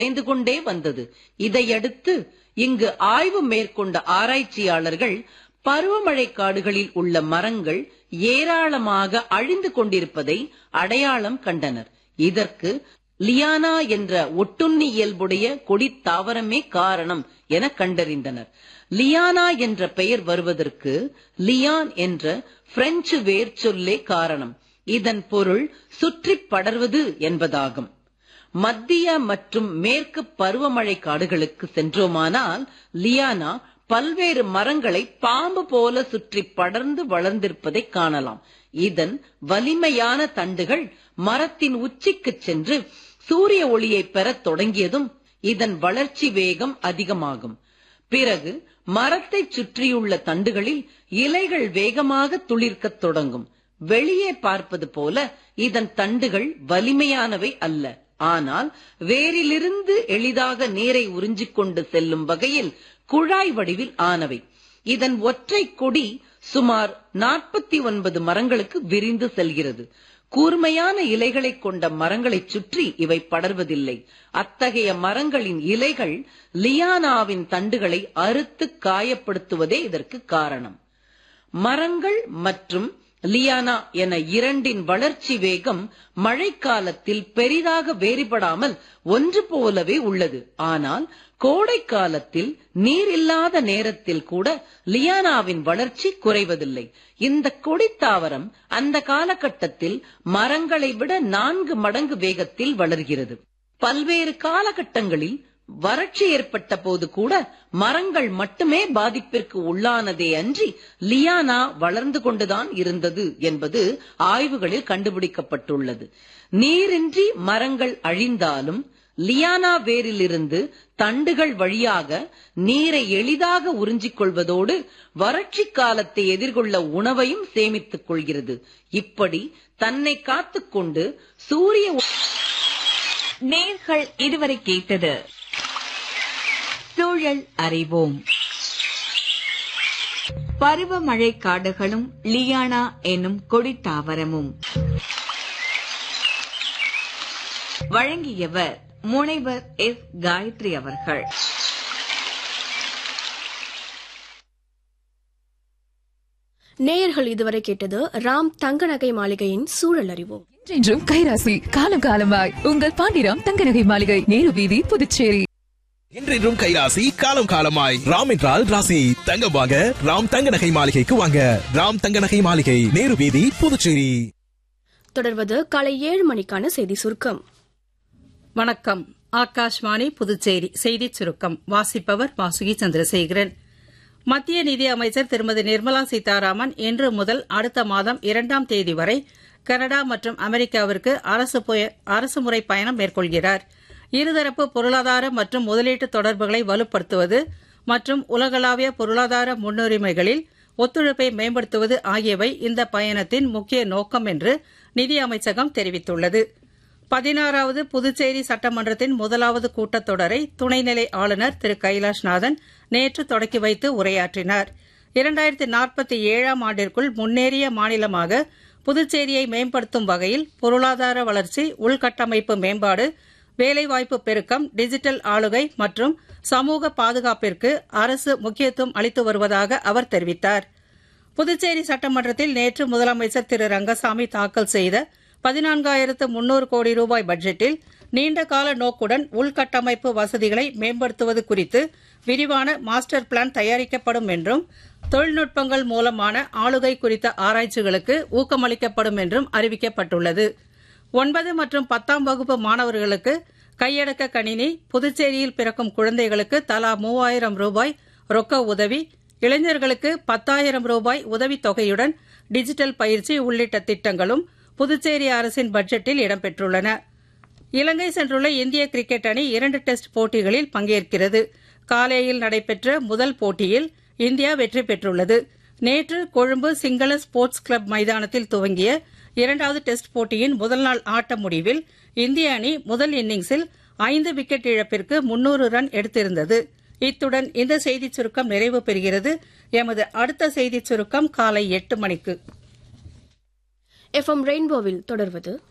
குறைந்து கொண்டே வந்தது இதையடுத்து இங்கு ஆய்வு மேற்கொண்ட ஆராய்ச்சியாளர்கள் பருவமழை காடுகளில் உள்ள மரங்கள் ஏராளமாக அழிந்து கொண்டிருப்பதை அடையாளம் கண்டனர் இதற்கு லியானா என்ற ஒட்டுண்ணி இயல்புடைய கொடித் தாவரமே காரணம் என கண்டறிந்தனர் லியானா என்ற பெயர் வருவதற்கு லியான் என்ற பிரெஞ்சு வேர் சொல்லே காரணம் இதன் பொருள் சுற்றிப் படர்வது என்பதாகும் மத்திய மற்றும் மேற்கு பருவமழை காடுகளுக்கு சென்றோமானால் லியானா பல்வேறு மரங்களை பாம்பு போல சுற்றி படர்ந்து வளர்ந்திருப்பதை காணலாம் இதன் வலிமையான தண்டுகள் மரத்தின் உச்சிக்கு சென்று சூரிய ஒளியை பெறத் தொடங்கியதும் இதன் வளர்ச்சி வேகம் அதிகமாகும் பிறகு மரத்தை சுற்றியுள்ள தண்டுகளில் இலைகள் வேகமாக துளிர்க்கத் தொடங்கும் வெளியே பார்ப்பது போல இதன் தண்டுகள் வலிமையானவை அல்ல ஆனால் வேரிலிருந்து எளிதாக நீரை உறிஞ்சிக் கொண்டு செல்லும் வகையில் குழாய் வடிவில் ஆனவை இதன் ஒற்றை கொடி சுமார் நாற்பத்தி ஒன்பது மரங்களுக்கு விரிந்து செல்கிறது கூர்மையான இலைகளை கொண்ட மரங்களைச் சுற்றி இவை படர்வதில்லை அத்தகைய மரங்களின் இலைகள் லியானாவின் தண்டுகளை அறுத்து காயப்படுத்துவதே இதற்கு காரணம் மரங்கள் மற்றும் லியானா என இரண்டின் வளர்ச்சி வேகம் மழைக்காலத்தில் பெரிதாக வேறுபடாமல் ஒன்று போலவே உள்ளது ஆனால் கோடை காலத்தில் நீர் இல்லாத நேரத்தில் கூட லியானாவின் வளர்ச்சி குறைவதில்லை இந்த கொடித்தாவரம் அந்த காலகட்டத்தில் மரங்களை விட நான்கு மடங்கு வேகத்தில் வளர்கிறது பல்வேறு காலகட்டங்களில் வறட்சி ஏற்பட்ட போது கூட மரங்கள் மட்டுமே பாதிப்பிற்கு உள்ளானதே அன்றி லியானா வளர்ந்து கொண்டுதான் இருந்தது என்பது ஆய்வுகளில் கண்டுபிடிக்கப்பட்டுள்ளது நீரின்றி மரங்கள் அழிந்தாலும் லியானா வேரிலிருந்து தண்டுகள் வழியாக நீரை எளிதாக உறிஞ்சிக் கொள்வதோடு வறட்சி காலத்தை எதிர்கொள்ள உணவையும் சேமித்துக் கொள்கிறது இப்படி தன்னை காத்துக்கொண்டு சூரிய நேர்கள் இதுவரை கேட்டது சூழல் அறிவோம் பருவமழை காடுகளும் லியானா என்னும் கொடித்தாவரமும் வழங்கியவர் முனைவர் எஸ் காயத்ரி அவர்கள் நேயர்கள் இதுவரை கேட்டது ராம் தங்க நகை மாளிகையின் சூழல் அறிவோம் என்றென்றும் கைராசி காலம் காலமாய் உங்கள் பாண்டிராம் தங்க நகை மாளிகை நேரு வீதி புதுச்சேரி என்றென்றும் கைராசி காலம் காலமாய் ராம் என்றால் ராசி தங்கம் வாங்க ராம் தங்க நகை மாளிகைக்கு வாங்க ராம் தங்க நகை மாளிகை நேரு வீதி புதுச்சேரி தொடர்வது காலை ஏழு மணிக்கான செய்தி சுருக்கம் வணக்கம் ஆகாஷ்வாணி புதுச்சேரி செய்திச் சுருக்கம் வாசிப்பவர் வாசுகி சந்திரசேகரன் மத்திய நிதி அமைச்சர் திருமதி நிர்மலா சீதாராமன் இன்று முதல் அடுத்த மாதம் இரண்டாம் தேதி வரை கனடா மற்றும் அமெரிக்காவிற்கு அரசு புய- அரசுமுறை பயணம் மேற்கொள்கிறார் இருதரப்பு பொருளாதார மற்றும் முதலீட்டு தொடர்புகளை வலுப்படுத்துவது மற்றும் உலகளாவிய பொருளாதார முன்னுரிமைகளில் ஒத்துழைப்பை மேம்படுத்துவது ஆகியவை இந்த பயணத்தின் முக்கிய நோக்கம் என்று நிதி அமைச்சகம் தெரிவித்துள்ளது பதினாறாவது புதுச்சேரி சட்டமன்றத்தின் முதலாவது கூட்டத்தொடரை துணைநிலை ஆளுநர் திரு கைலாஷ்நாதன் நேற்று தொடக்கி வைத்து உரையாற்றினார் இரண்டாயிரத்தி நாற்பத்தி ஏழாம் ஆண்டிற்குள் முன்னேறிய மாநிலமாக புதுச்சேரியை மேம்படுத்தும் வகையில் பொருளாதார வளர்ச்சி உள்கட்டமைப்பு மேம்பாடு வேலைவாய்ப்பு பெருக்கம் டிஜிட்டல் ஆளுகை மற்றும் சமூக பாதுகாப்பிற்கு அரசு முக்கியத்துவம் அளித்து வருவதாக அவர் தெரிவித்தார் புதுச்சேரி சட்டமன்றத்தில் நேற்று முதலமைச்சர் திரு ரங்கசாமி தாக்கல் செய்த பதினான்காயிரத்து முன்னூறு கோடி ரூபாய் பட்ஜெட்டில் நீண்ட கால நோக்குடன் உள்கட்டமைப்பு வசதிகளை மேம்படுத்துவது குறித்து விரிவான மாஸ்டர் பிளான் தயாரிக்கப்படும் என்றும் தொழில்நுட்பங்கள் மூலமான ஆளுகை குறித்த ஆராய்ச்சிகளுக்கு ஊக்கமளிக்கப்படும் என்றும் அறிவிக்கப்பட்டுள்ளது ஒன்பது மற்றும் பத்தாம் வகுப்பு மாணவர்களுக்கு கையடக்க கணினி புதுச்சேரியில் பிறக்கும் குழந்தைகளுக்கு தலா மூவாயிரம் ரூபாய் ரொக்க உதவி இளைஞர்களுக்கு பத்தாயிரம் ரூபாய் உதவித் தொகையுடன் டிஜிட்டல் பயிற்சி உள்ளிட்ட திட்டங்களும் புதுச்சேரி அரசின் பட்ஜெட்டில் இடம்பெற்றுள்ளன இலங்கை சென்றுள்ள இந்திய கிரிக்கெட் அணி இரண்டு டெஸ்ட் போட்டிகளில் பங்கேற்கிறது காலேயில் நடைபெற்ற முதல் போட்டியில் இந்தியா வெற்றி பெற்றுள்ளது நேற்று கொழும்பு சிங்கள ஸ்போர்ட்ஸ் கிளப் மைதானத்தில் துவங்கிய இரண்டாவது டெஸ்ட் போட்டியின் முதல் நாள் ஆட்ட முடிவில் இந்திய அணி முதல் இன்னிங்ஸில் ஐந்து விக்கெட் இழப்பிற்கு முன்னூறு ரன் எடுத்திருந்தது இத்துடன் இந்த செய்திச் சுருக்கம் நிறைவு பெறுகிறது எமது அடுத்த செய்திச் சுருக்கம் காலை எட்டு மணிக்கு எஃப்எம் ரெயின்போவில் தொடர்வது